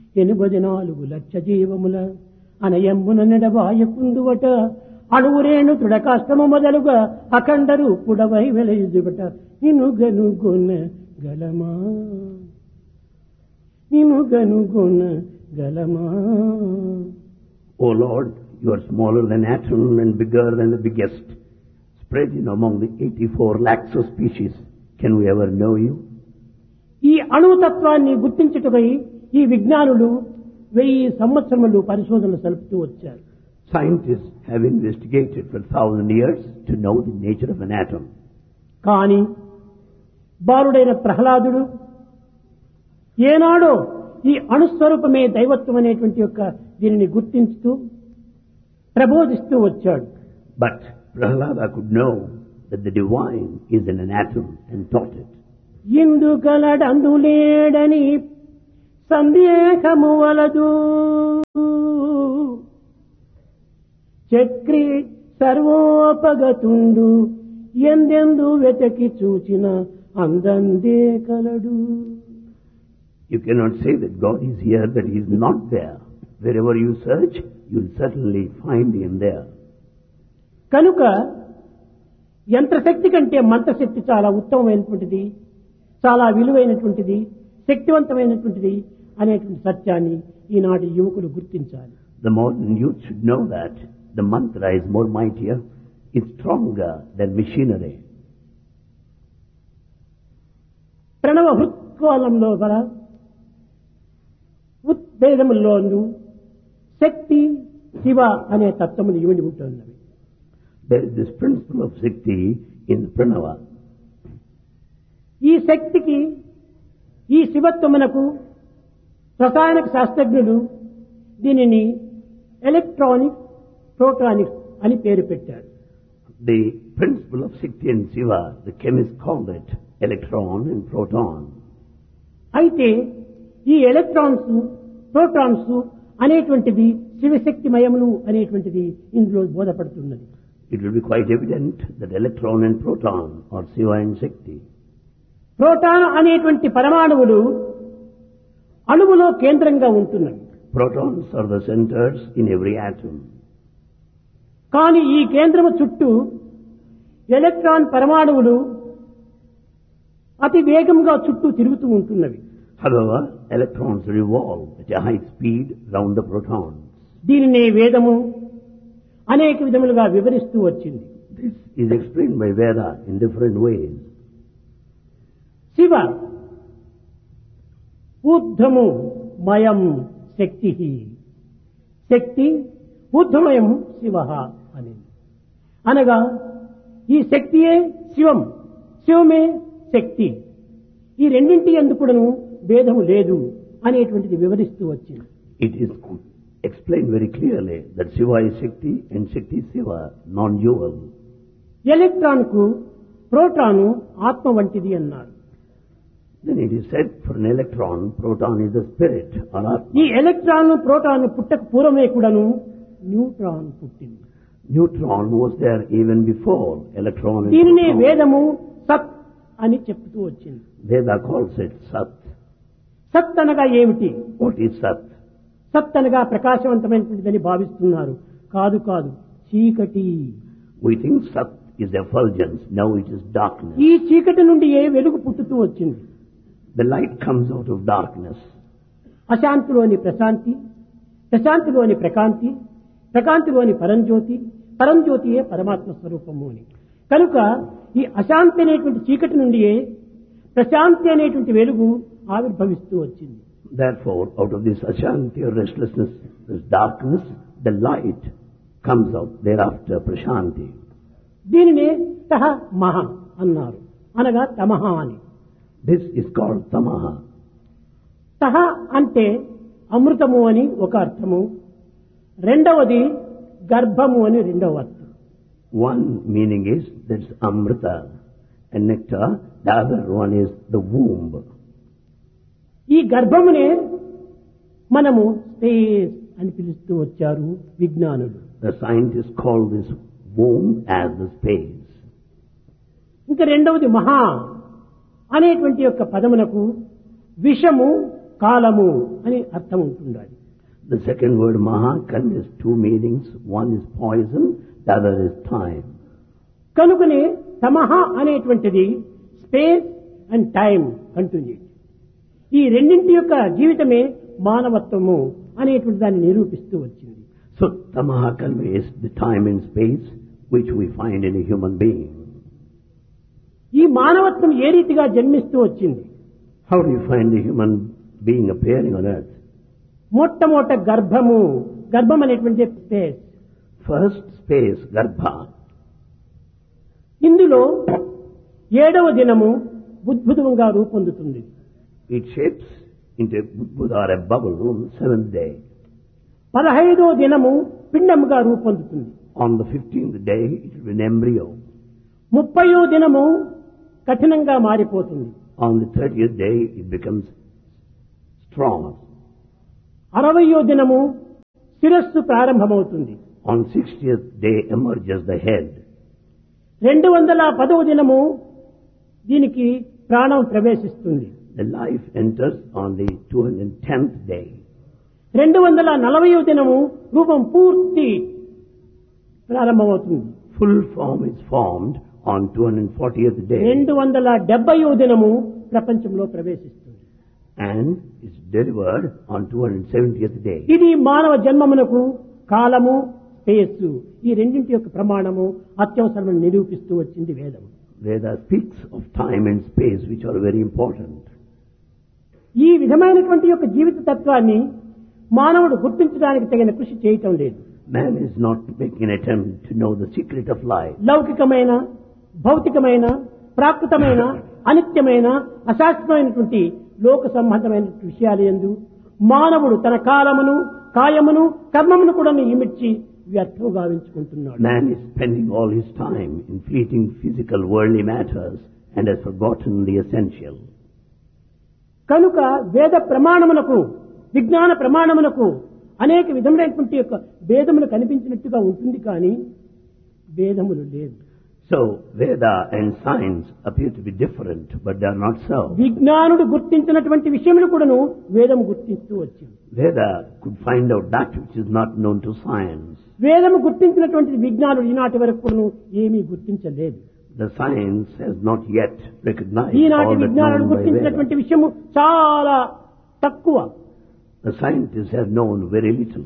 ఎనిమిది నాలుగు లక్ష జీవముల అనయంబున నెడబాయకుందువట అణువురేణు తృడకాష్టము మొదలుగా అఖండ రూపుడవై వెలయుదుబట నిన్ను గనుగొన గలమా నిన్ను గనుగొన గలమా O Lord, you are smaller than atom and bigger than the biggest, spread in among the 84 lakhs of species. Can we ever know you? ఈ అణుతత్వాన్ని గుర్తించుటకై ఈ విజ్ఞానులు వెయ్యి సంవత్సరములు పరిశోధనలు సలుపుతూ వచ్చారు Scientists have investigated for thousand years to know the nature of an atom. కాని బాలుడైన ప్రహ్లాదుడు ఏనాడో ఈ అణుస్వరూపమే దైవత్వం అనేటువంటి యొక్క దీనిని గుర్తించుతూ ప్రబోధిస్తూ వచ్చాడు But Prahlada could know that the divine is in an atom and taught it. ఇందు కలడందులేడని సందేహము వలదు చక్రి సర్వోపగతుండు ఎందెందు వెతకి చూచిన అందందే కలడు You cannot say that God is here, that He is not there. Wherever you search, you will certainly find Him there. కనుక యంత్రశక్తి కంటే మంత్రశక్తి చాలా ఉత్తమమైనటువంటిది చాలా విలువైనటువంటిది శక్తివంతమైనటువంటిది అనేటువంటి సత్యాన్ని ఈనాటి యువకులు గుర్తించాలి The modern youth should know that the mantra is more mightier, is stronger than machinery. ప్రణవ హృత్కోలంలో గల ఉద్భేదముల్లోను శక్తి శివ అనే తత్వములు ఇమిడి ఉంటున్నవి There is this principle of Shakti in Pranava. ఈ శక్తికి ఈ శివత్వమునకు రసాయనిక శాస్త్రజ్ఞులు దీనిని ఎలక్ట్రానిక్ ప్రోటానిక్స్ అని పేరు పెట్టారు The principle of Shakti and Shiva, the chemists called it electron and proton. అయితే ఈ ఎలక్ట్రాన్స్ ప్రోటాన్స్ అనేటువంటిది శివశక్తిమయములు అనేటువంటిది ఇందులో బోధపడుతున్నది It will be quite evident that electron and proton are Shiva and Shakti. Proton అనేటువంటి పరమాణువులు అణువులో కేంద్రంగా ఉంటున్నవి Protons are the centers in every atom. కానీ ఈ కేంద్రము చుట్టూ ఎలక్ట్రాన్ పరమాణువులు అతి వేగంగా చుట్టూ తిరుగుతూ ఉంటున్నవి However, electrons revolve at a high speed round the protons. దీనినే వేదము అనేక విధములుగా వివరిస్తూ వచ్చింది This is explained by Veda in different ways. Shiva ఊర్ధము మయం శక్తి శక్తి ఊర్ధమయం శివ అని అనగా ఈ శక్తియే శివం శివమే శక్తి ఈ రెండింటి ఎందుకును భేదము లేదు అనేటువంటిది వివరిస్తూ వచ్చింది It is explained very clearly that Shiva is Shakti and Shakti is Shiva, non-dual. Electron కు ప్రోటాను ఆత్మ వంటిది అన్నారు Then it is said for an electron, proton is the spirit or atma. ఈ ఎలక్ట్రాన్ ప్రోటాన్ పుట్టక పూర్వమే కూడాను neutron పుట్టింది Neutron was there even before electron and దీనినే proton. వేదము సత్ అని చెప్తూ వచ్చింది Veda calls it Sat. సత్ అనగా ఏమిటి What is Sat? సత్ అనగా ప్రకాశవంతమైనటువంటిదని భావిస్తున్నారు కాదు కాదు చీకటి We think Sat is effulgence, now it is darkness. ఈ చీకటి నుండి ఏ వెలుగు పుట్టుతూ వచ్చింది The light comes out of darkness. అశాంతిలోని Prashanti ప్రశాంతిలోని ప్రకాంతి ప్రకాంతిలోని పరంజ్యోతి పరంజ్యోతియే పరమాత్మ స్వరూపము అని కనుక ఈ అశాంతి అనేటువంటి చీకటి నుండియే ప్రశాంతి అనేటువంటి వెలుగు ఆవిర్భవిస్తూ వచ్చింది Therefore, out of this Ashanti or restlessness, this darkness, the light comes out thereafter, Prashanti. దీనినే తహ మహ అన్నారు అనగా తమహ అని This is called Tamaha. తహ అంటే అమృతము అని ఒక అర్థము రెండవది గర్భము అని రెండవ అర్థం One meaning is that's Amrita and nectar, the other one is the womb. ఈ గర్భమునే మనము స్పేస్ అని పిలుస్తూ వచ్చారు విజ్ఞానులు The scientists call this womb as the space. ఇంకా రెండవది మహా అనేటువంటి యొక్క పదమునకు విషము కాలము అని అర్థం ఉంటుండాలి The second word maha conveys two meanings. One is poison, the other is time. కనుకనే సమహ అనేటువంటిది స్పేస్ అండ్ టైం అంటుంది ఈ రెండింటి యొక్క జీవితమే మానవత్వము అనేటువంటి దాన్ని నిరూపిస్తూ వచ్చింది So tamaha conveys the time and space which we find in a human being. ఈ మానవత్వం ఏ రీతిగా జన్మిస్తూ వచ్చింది How do you find the human being appearing on earth? మొట్టమొదట గర్భము గర్భం అనేటువంటి స్పేస్ First space, garbha. ఇందులో ఏడవ దినము బుద్భుతంగా రూపొందుతుంది It shapes into a Buddha or a bubble on the seventh day. పదహైదో దినము పిండముగా రూపొందుతుంది On the fifteenth day, it will be an embryo. ముప్పయో దినము కఠినంగా మారిపోతుంది On the thirtieth day, it becomes strong. అరవయో దినము శిరస్సు ప్రారంభమవుతుంది On sixtieth day emerges the head. రెండు వందల పదవ దినము దీనికి ప్రాణం ప్రవేశిస్తుంది The life enters on the 210th day. రెండు వందల నలభయో దినము రూపం పూర్తి ప్రారంభమవుతుంది Full form is formed on 240th day రెండు వందల డెబ్బయో దినము ప్రపంచంలో ప్రవేశిస్తుంది and is delivered on 270th day. ఇది మానవ జన్మమునకు కాలము స్పేస్ ఈ రెండింటి యొక్క ప్రమాణము అత్యవసరమని నిరూపిస్తూ వచ్చింది వేదం Veda speaks of time and space which are very important. ఈ విధమైనటువంటి యొక్క జీవిత తత్వాన్ని మానవుడు గుర్తించడానికి తగిన కృషి చేయటం లేదు Man is not making an attempt to know the secret of life. లౌకికమైన భౌతికమైన ప్రాకృతమైన అనిత్యమైన అశాస్త్రమైనటువంటి లోక సంబంధమైన విషయాలు ఎందు మానవుడు తన కాలమును కాయమును కర్మమును కూడా ఇమిడ్చి వ్యర్థం గావించుకుంటున్నాడు Man is spending all his time in fleeting physical worldly matters and has forgotten the essential. కనుక వేద ప్రమాణమునకు విజ్ఞాన ప్రమాణమునకు అనేక విధములైనటువంటి యొక్క భేదములు కనిపించినట్టుగా ఉంటుంది కానీ భేదములు లేదు So Veda and science appear to be different, but they are not so. విజ్ఞానుడు గుర్తించినటువంటి విషయములు కూడాను వేదము గుర్తిస్తూ వచ్చింది Veda could find out that which is not known to science. వేదము గుర్తించినటువంటి విజ్ఞానుడు ఈనాటి వరకు కూడాను ఏమీ గుర్తించలేదు The science has not yet recognized ఈనాటి all that విజ్ఞానుడు known by Veda. గుర్తించినటువంటి విషయము చాలా తక్కువ The scientists have known very little.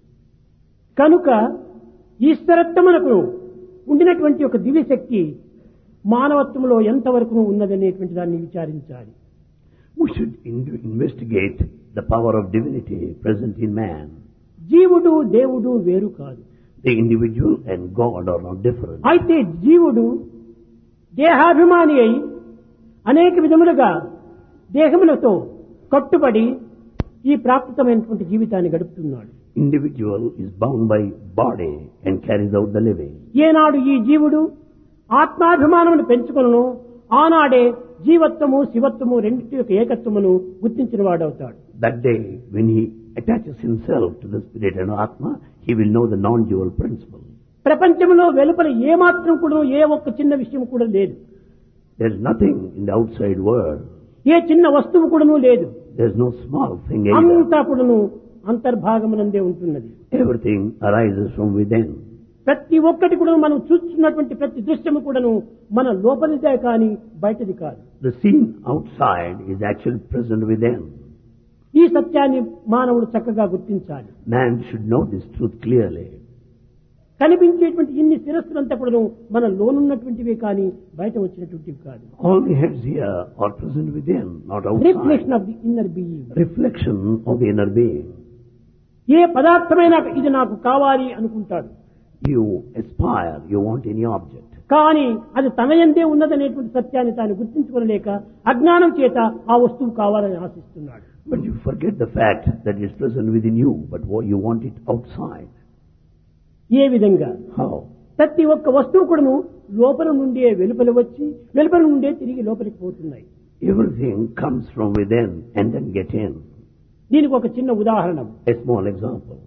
కనుక ఈశ్వరత్వమునకు ఉండినటువంటి ఒక దివ్యశక్తి మానవత్వంలో ఎంతవరకు ఉన్నదనేటువంటి దాన్ని విచారించాలి We should in- investigate the power of divinity present in man. జీవుడు దేవుడు వేరు కాదు The individual and God are not different. అయితే జీవుడు దేహాభిమాని అయి అనేక విధములుగా దేహములతో కట్టుబడి ఈ ప్రాకృతమైనటువంటి జీవితాన్ని గడుపుతున్నాడు Individual is bound by body and carries out the living. ఏనాడు ఈ జీవుడు ఆత్మాభిమానమును పెంచుకొను ఆనాడే జీవత్వము శివత్వము రెండింటి యొక్క ఏకత్వమును గుర్తించిన వాడవుతాడు That day, when he attaches himself to the spirit and Atma, he will know the non-dual principle. ప్రపంచంలో వెలుపల ఏమాత్రం కూడా ఏ ఒక్క చిన్న విషయం కూడా లేదు There is nothing in the outside world. ఏ చిన్న వస్తువు కూడాను లేదు There is no small thing either. అంతా కూడాను అంతర్భాగమునందే ఉంటున్నది Everything arises from within. ప్రతి ఒక్కటి కూడా మనం చూస్తున్నటువంటి ప్రతి దృశ్యము కూడాను మన లోపలిదే కానీ బయటది కాదు The scene outside is actually present within. ఈ సత్యాన్ని మానవుడు చక్కగా గుర్తించాలి Man should know this truth clearly. కనిపించేటువంటి ఇన్ని శిరస్సులంతా కూడా మన లోనున్నటువంటివే కానీ బయట వచ్చినటువంటివి కాదు All the heads here are present within, not reflection outside. Of the inner being Reflection of the inner being. ఏ పదార్థమైనా ఇది నాకు కావాలి అనుకుంటాడు You aspire, you want any object. కానీ అది తన ఎందే ఉన్నదనేటువంటి సత్యాన్ని తాను గుర్తించుకోలేక అజ్ఞానం చేత ఆ వస్తువు కావాలని ఆశిస్తున్నాడు But you forget the fact that it's present within you, but what you want it outside. ఏ విధంగా How? ప్రతి ఒక్క వస్తువు కూడాను లోపల నుండే వెలుపల వచ్చి వెలుపల నుండే తిరిగి లోపలికి పోతున్నాయి Everything comes from within and then get in. దీనికి ఒక చిన్న ఉదాహరణ A small example.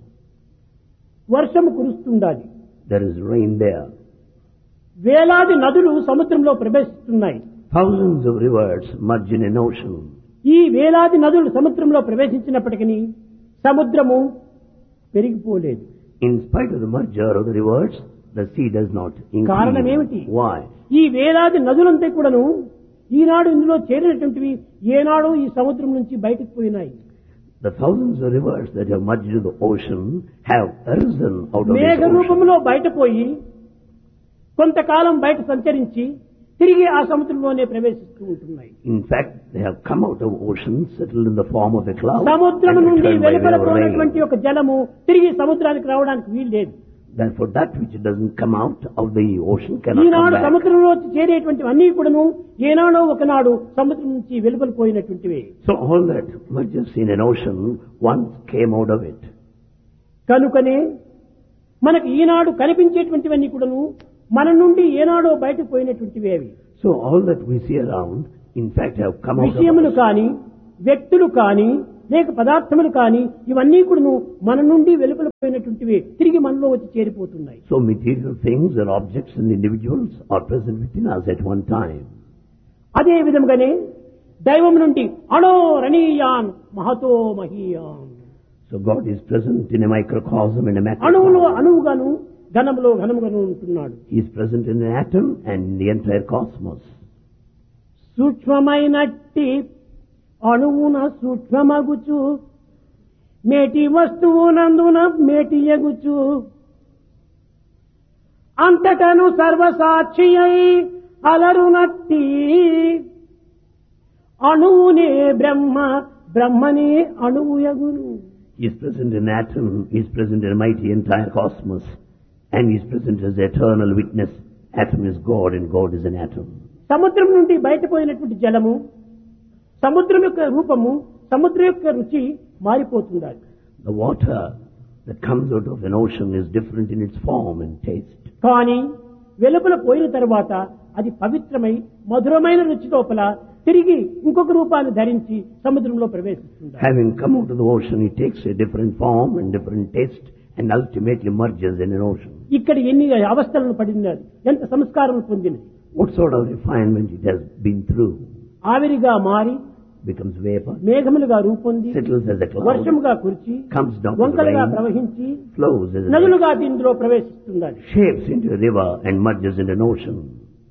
వర్షము కురుస్తుండాలి There is rain there. వేలాది నదులు సముద్రంలో ప్రవేశిస్తున్నాయి Thousands of rivers merge in an ocean. ఈ ఈ వేలాది నదులు సముద్రంలో ప్రవేశించినప్పటికీ సముద్రము పెరిగిపోలేదు In spite of the merger of the rivers, the sea does not కారణం ఏమిటి? increase. Why? ఈ వేలాది నదులంతా కూడాను ఈనాడు ఇందులో చేరినటువంటివి ఏనాడు ఈ సముద్రం నుంచి బయటకు పోయినాయి The thousands of rivers that have merged into the ocean have arisen out of మేఘ this ocean. రూపంలో బయటపోయి కొంతకాలం బయట సంచరించి తిరిగి ఆ సముద్రంలోనే ప్రవేశిస్తూ ఉంటున్నాయి In fact, they have come out of ocean, settled in the form of a cloud, సముద్రం and నుండి returned by way of వెలుపలపోయినటువంటి rain. ఒక జలము తిరిగి సముద్రానికి రావడానికి వీలు లేదు Therefore, that which doesn't come out of the ocean cannot come Eenadu back. సముద్రంలో చేరేటువంటి అన్ని కూడాను ఏనాడో ఒకనాడు సముద్రం నుంచి వెలుపలిపోయినటువంటివి So all that merges in an ocean once came out of it. కనుకనే మనకు ఈనాడు కనిపించేటువంటివన్నీ కూడాను మన నుండి ఏనాడో బయటకు పోయినటువంటివి అవి So all that we see around, in fact, have come out of విషయములు us. కాని వ్యక్తులు కాని లేక పదార్థములు కాని ఇవన్నీ కూడాను మన నుండి వెలుపలిపోయినటువంటివి తిరిగి మనలో వచ్చి చేరిపోతున్నాయి So material things or objects and individuals are present within us at one time. అదే విధముగానే దైవం నుండి అణో రణీయాన్ మహతో మహీయాన్ So God is present in a microcosm and a అణువులో macrocosm. అణువుగాను ఘనములో ఘనముగాను ఉంటున్నాడు He is present in an atom and in the entire cosmos. సూక్ష్మమైనట్టి అణువున సూక్ష్మమగుచు మేటి వస్తువునందున మేటి ఎగుచు అంతటను సర్వసాక్షి అయి అలరునట్టి అణువునే బ్రహ్మ బ్రహ్మనే అణువు ఎగును He is present in atom, he is present in a mighty entire cosmos, and he is present as the eternal witness. Atom is God and God is an atom. సముద్రం నుండి బయటపోయినటువంటి జలము సముద్రం యొక్క రూపము సముద్రం యొక్క రుచి మారిపోతుండాలి The water that comes out of an ocean is different in its form and taste. కానీ వెలుపల పోయిన తర్వాత అది పవిత్రమై మధురమైన రుచి లోపల తిరిగి ఇంకొక రూపాన్ని ధరించి సముద్రంలో ప్రవేశిస్తుంది Having come out of the ocean, it takes a different form and different taste and ultimately merges in an ocean. ఇక్కడ ఎన్ని అవస్థలను పడినది ఎంత సంస్కారం పొందినది What sort of refinement it has been through? ఆవిరిగా మారి Becomes vapor, మేఘములుగా రూపొంది settles as a cloud, వర్షముగా కురిచి comes down to the వంకలుగా rain, ప్రవహించి flows as a నదులుగా ఇందులో ప్రవేశిస్తుంది shapes into a river and merges in an ocean.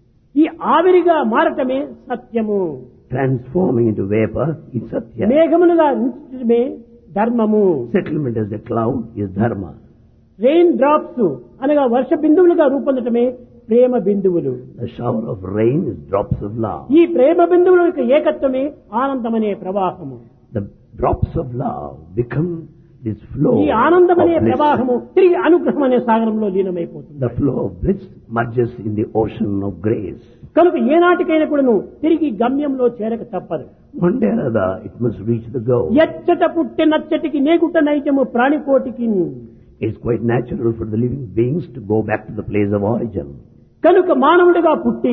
ఈ ఆవిరిగా మారటమే సత్యము Transforming into vapor is satya. మేఘములుగా ఉంచడమే ధర్మము Settlement as a cloud is dharma. Rain drops అనగా వర్ష బిందువులుగా రూపొందటమే ప్రేమ బిందువులు The shower of rain is drops of love. ఈ ప్రేమ బిందువుల యొక్క ఏకత్వమే ఆనందమనే ప్రవాహము The drops of love become this flow ఈ of ఆనందమనే bliss. ప్రవాహము తిరిగి అనుగ్రహం అనే సాగరంలో లీనమైపోతుంది The flow of bliss merges in the ocean of grace. కనుక ఏనాటికైనా కూడాను తిరిగి గమ్యంలో చేరక తప్పదు One day or other, it must reach the goal. ఎచ్చట పుట్టె నచ్చటికి నేగుట నైజము ప్రాణికోటికి It's quite natural for the living beings to go back to the place of origin. కనుక మానవుడిగా పుట్టి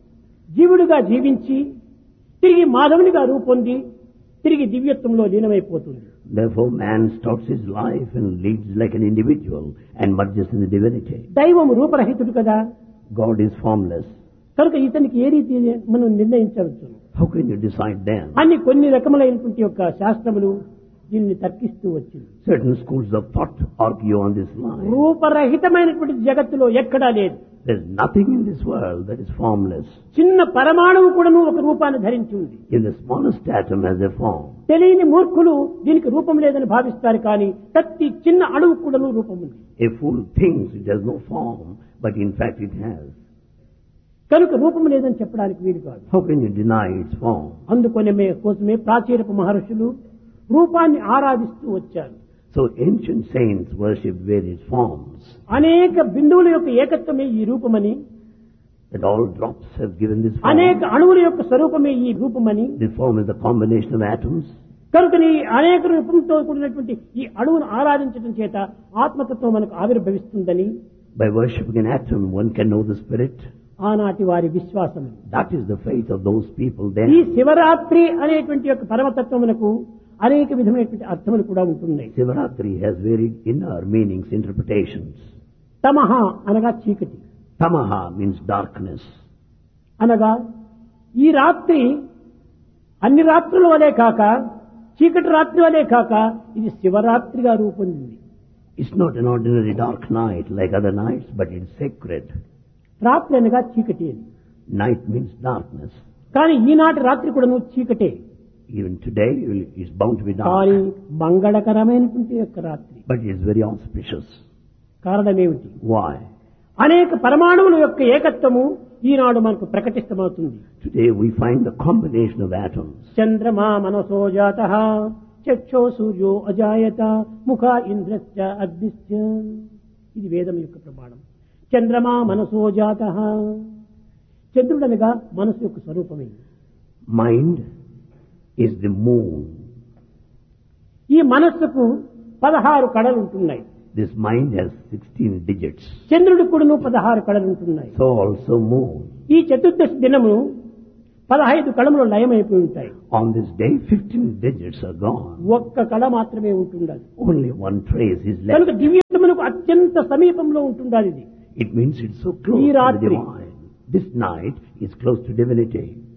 జీవుడిగా జీవించి తిరిగి మాధవునిగా రూపొంది తిరిగి దివ్యత్వంలో లీనమైపోతుంది Therefore, man starts his life and leads like an individual and merges in the divinity. దైవం రూపరహితుడు కదా God is formless. కనుక ఇతనికి ఏ రీతి మనం నిర్ణయించవచ్చు How can you decide then? అన్ని కొన్ని రకములైనటువంటి యొక్క శాస్త్రములు దీనిని తర్కిస్తూ వచ్చింది Certain schools of thought argue on this line. రూపరహితమైనటువంటి జగత్తులో ఎక్కడా లేదు There's nothing in this world that is formless. చిన్న పరమాణువు కూడాను ఒక రూపాన్ని ధరించి ఉంది In the smallest atom has a form. తెలియని మూర్ఖులు దీనికి రూపం లేదని భావిస్తారు కానీ ప్రతి చిన్న అణువు కూడాను రూపం ఉంది A fool thinks it has no form, but in fact it has. కనుక రూపం లేదని చెప్పడానికి వీలు కాదు How can you deny its form? అందుకొనమే కోసమే ప్రాచీనపు మహర్షులు రూపాన్ని ఆరాధిస్తూ వచ్చారు So ancient saints worship various forms. అనేక బిందువుల యొక్క ఏకత్వమే ఈ రూపమని That all drops have given this అనేక form. అణువుల యొక్క స్వరూపమే ఈ రూపమని This form is the combination of atoms. కనుకని అనేక రూపంతో కూడినటువంటి ఈ అణువును ఆరాధించడం చేత ఆత్మతత్వం మనకు ఆవిర్భవిస్తుందని By worshipping an atom, one can know the spirit. ఆనాటి వారి విశ్వాసం That is the faith of those people ఈ then. శివరాత్రి అనేటువంటి యొక్క పరమతత్వమునకు అనేక విధమైనటువంటి అర్థములు కూడా ఉంటున్నాయి Sivaratri has very inner meanings, interpretations. తమహ అనగా చీకటి Tamaha means darkness. అనగా ఈ రాత్రి అన్ని రాత్రుల వలె కాక చీకటి రాత్రి వలె కాక ఇది శివరాత్రిగా రూపొందింది It's not an ordinary dark night like other nights, but it's sacred. రాత్రి అనగా చీకటి అని Night means darkness. కానీ ఈనాటి రాత్రి కూడా నువ్వు చీకటే Even today, it's bound to be కానీ dark, మంగళకరమైనటువంటి యొక్క రాత్రి but it's very auspicious. కారణమేమిటి Why? అనేక పరమాణువుల యొక్క ఏకత్వము ఈనాడు మనకు ప్రకటిస్తమవుతుంది Today we find the combination of atoms. చంద్రమా మనసో జాత చక్షో సూర్యో అజాయత ముఖ ఇంద్రశ్చ అగ్నిశ్చ ఇది వేదం యొక్క ప్రమాణం చంద్రమా మనసో జాత చంద్రుడనగా మనసు యొక్క స్వరూపమే Mind is the moon. ఈ మనస్సుకు పదహారు కళలు ఉంటున్నాయి This mind has 16 digits. చంద్రుడు కూడాను పదహారు కళలు ఉంటున్నాయి So also moon. ఈ చతుర్దశి దినము పదహైదు కళములు లయమైపోయి ఉంటాయి On this day, 15 digits are gone. ఒక్క కళ మాత్రమే ఉంటుండాలి Only one trace is కనుక left. దివ్యత్వమునకు అత్యంత సమీపంలో ఉంటుండాలి ఇది It means it's so close to the రాత్రి. divine. This night is close to divinity.